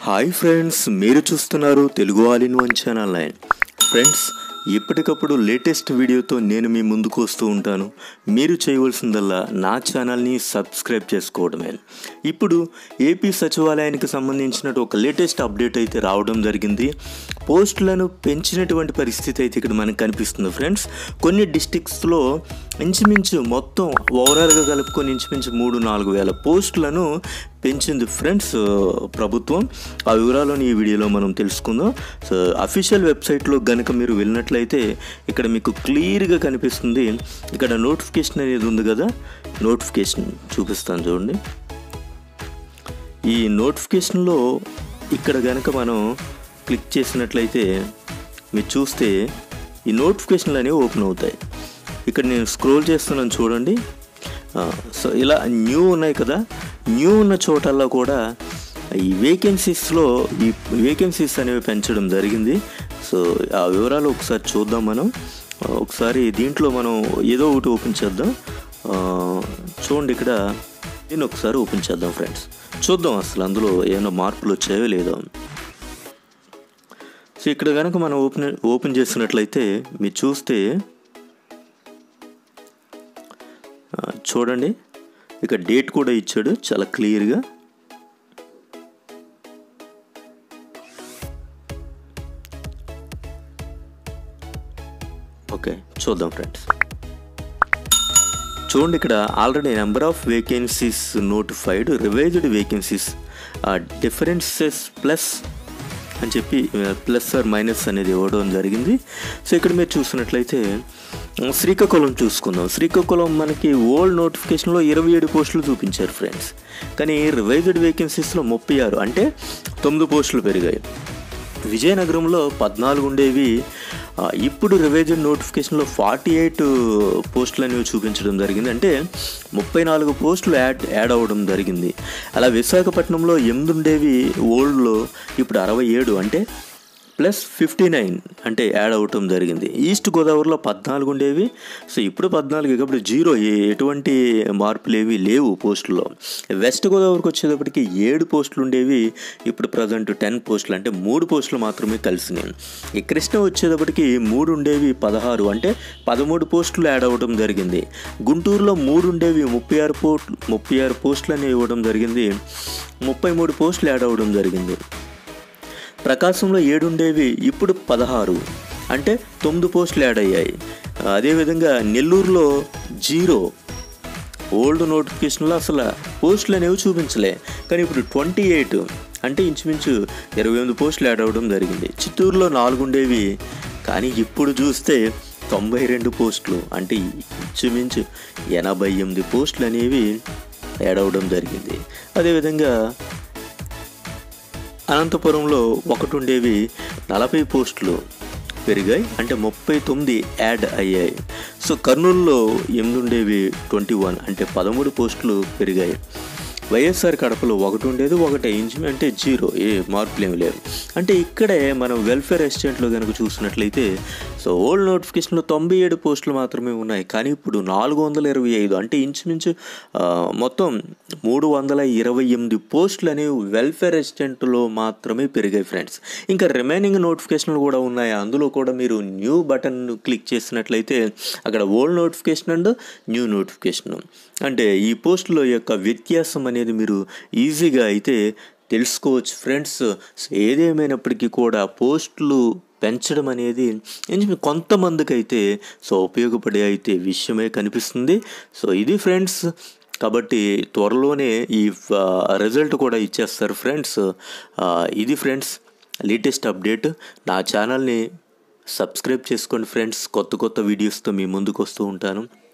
hi friends మీరు చూస్తున్నారు Telugu all in one channel nine friends ఎప్పటికప్పుడు లేటెస్ట్ వీడియోతో నేను మీ ముందుకు వస్తూ ఉంటాను మీరు చేయవలసిందల్లా నా ఛానల్ని సబ్స్క్రైబ్ చేసుకోవడమే ఇప్పుడు ఏపీ సచివాలయానికి సంబంధించినట్టు ఒక లేటెస్ట్ అప్డేట్ అయితే రావడం జరిగింది పోస్టులను పెంచినటువంటి పరిస్థితి అయితే ఇక్కడ మనకు కనిపిస్తుంది ఫ్రెండ్స్ కొన్ని డిస్టిక్స్లో ఇంచుమించు మొత్తం ఓవరాల్గా కలుపుకొని ఇంచుమించు మూడు నాలుగు వేల పోస్టులను పెంచింది ఫ్రెండ్స్ ప్రభుత్వం ఆ వివరాలను ఈ వీడియోలో మనం తెలుసుకుందాం సో అఫీషియల్ వెబ్సైట్లో కనుక మీరు వెళ్ళినట్లయితే ఇక్కడ మీకు క్లియర్గా కనిపిస్తుంది ఇక్కడ నోటిఫికేషన్ అనేది ఉంది కదా నోటిఫికేషన్ చూపిస్తాను చూడండి ఈ నోటిఫికేషన్లో ఇక్కడ కనుక మనం క్లిక్ చేసినట్లయితే మీరు చూస్తే ఈ నోటిఫికేషన్లు అనేవి ఓపెన్ అవుతాయి ఇక్కడ నేను స్క్రోల్ చేస్తున్నాను చూడండి ఆ, సో ఇలా న్యూ ఉన్నాయి కదా న్యూ ఉన్న చోటల్లో కూడా ఈ వేకెన్సీస్లో ఈ వేకెన్సీస్ అనేవి పెంచడం జరిగింది సో ఆ వివరాలు ఒకసారి చూద్దాం మనం ఆ, ఒకసారి దీంట్లో మనం ఏదో ఒకటి ఓపెన్ చేద్దాం ఆ, చూడండి ఇక్కడ దీన్ని ఒకసారి ఓపెన్ చేద్దాం ఫ్రెండ్స్ చూద్దాం అసలు అందులో ఏమైనా మార్పులు వచ్చాయో లేదో సో ఇక్కడ కనుక మనం ఓపెన్ ఓపెన్ చేసినట్లయితే మీరు చూస్తే ఆ, చూడండి ఇక డేట్ కూడా ఇచ్చాడు చాలా క్లియర్గా ఓకే చూద్దాం ఫ్రెండ్స్ చూడండి ఇక్కడ already number of vacancies notified revised vacancies differences plus అని చెప్పి ప్లస్ ఆర్ మైనస్ అనేది ఇవ్వడం జరిగింది సో ఇక్కడ మీరు చూసినట్లయితే ఆ, శ్రీకాకుళం చూసుకుందాం శ్రీకాకుళం మనకి ఓల్డ్ నోటిఫికేషన్లో ఇరవై ఏడు పోస్టులు చూపించారు ఫ్రెండ్స్ కానీ రివైజ్డ్ వేకెన్సీస్లో ముప్పై ఆరు అంటే తొమ్మిది పోస్టులు పెరిగాయి విజయనగరంలో పద్నాలుగు ఉండేవి ఆ, ఇప్పుడు రివైజన్ నోటిఫికేషన్లో ఫార్టీ ఎయిట్ పోస్టులు అనేవి చూపించడం జరిగింది అంటే ముప్పై నాలుగు పోస్టులు యాడ్ యాడ్ అవ్వడం జరిగింది అలా విశాఖపట్నంలో ఎనిమిది ఉండేవి ఓల్డ్లో ఇప్పుడు అరవై ఏడు అంటే ప్లస్ ఫిఫ్టీ నైన్ అంటే యాడ్ అవటం జరిగింది ఈస్ట్ గోదావరిలో పద్నాలుగు ఉండేవి సో ఇప్పుడు పద్నాలుగు కాబట్టి జీరో ఏ- ఎటువంటి మార్పులు ఏవి లేవు పోస్టుల్లో వెస్ట్ గోదావరికి వచ్చేటప్పటికి ఏడు పోస్టులు ఉండేవి ఇప్పుడు ప్రజెంట్ టెన్ పోస్టులు అంటే మూడు పోస్టులు మాత్రమే కలిసినాయి ఈ కృష్ణ వచ్చేటప్పటికి మూడు ఉండేవి పదహారు అంటే పదమూడు పోస్టులు యాడ్ అవ్వడం జరిగింది గుంటూరులో మూడు ఉండేవి ముప్పై ఆరు పోస్టులు ముప్పై ఆరు పోస్టులు అనేవి ఇవ్వడం జరిగింది ముప్పై మూడు పోస్టులు యాడ్ అవ్వడం జరిగింది ప్రకాశంలో ఏడు ఉండేవి ఇప్పుడు పదహారు అంటే తొమ్మిది పోస్టులు యాడ్ అయ్యాయి అదేవిధంగా నెల్లూరులో జీరో ఓల్డ్ నోటిఫికేషన్లో అసలు పోస్టులు అనేవి చూపించలే కానీ ఇప్పుడు ట్వంటీ ఎయిట్ అంటే ఇంచుమించు ఇరవై ఎనిమిది పోస్టులు యాడ్ అవ్వడం జరిగింది చిత్తూరులో నాలుగు ఉండేవి కానీ ఇప్పుడు చూస్తే తొంభై రెండు పోస్టులు అంటే ఇంచుమించు ఎనభై ఎనిమిది పోస్టులు అనేవి యాడ్ అవ్వడం జరిగింది అదేవిధంగా అనంతపురంలో ఒకటి ఉండేవి నలభై పోస్టులు పెరిగాయి అంటే ముప్పై తొమ్మిది యాడ్ అయ్యాయి సో కర్నూలులో ఎనిమిది ఉండేవి ట్వంటీ వన్ అంటే పదమూడు పోస్టులు పెరిగాయి వైఎస్ఆర్ కడపలో ఒకటి ఉండేది ఒకటే ఇంచు అంటే జీరో ఏ మార్పులు ఏమి లేవు అంటే ఇక్కడే మనం వెల్ఫేర్ అసిస్టెంట్లో కనుక చూసినట్లయితే సో ఓల్డ్ నోటిఫికేషన్లో తొంభై ఏడు పోస్టులు మాత్రమే ఉన్నాయి కానీ ఇప్పుడు నాలుగు వందల ఇరవై ఐదు అంటే ఇంచుమించు ఆ, మొత్తం మూడు వందల ఇరవై ఎనిమిది పోస్టులు అనేవి వెల్ఫేర్ అసిస్టెంట్లో మాత్రమే పెరిగాయి ఫ్రెండ్స్ ఇంకా రిమైనింగ్ నోటిఫికేషన్లు కూడా ఉన్నాయి అందులో కూడా మీరు న్యూ బటన్ క్లిక్ చేసినట్లయితే అక్కడ old notification and new notification అంటే ఈ పోస్టుల యొక్క వ్యత్యాసం అనేది మీరు ఈజీగా అయితే తెలుసుకోవచ్చు ఫ్రెండ్స్ ఏదేమైనప్పటికీ కూడా పోస్టులు పెంచడం అనేది ఇంచుమించు కొంతమందికి అయితే సో ఉపయోగపడే అయితే విషయమే కనిపిస్తుంది సో ఇది ఫ్రెండ్స్ కాబట్టి త్వరలోనే ఈ రిజల్ట్ కూడా ఇచ్చేస్తారు ఫ్రెండ్స్ ఆ, ఇది ఫ్రెండ్స్ లేటెస్ట్ అప్డేట్ నా ఛానల్ని సబ్స్క్రైబ్ చేసుకోండి ఫ్రెండ్స్ కొత్త కొత్త వీడియోస్తో మీ ముందుకు వస్తూ ఉంటాను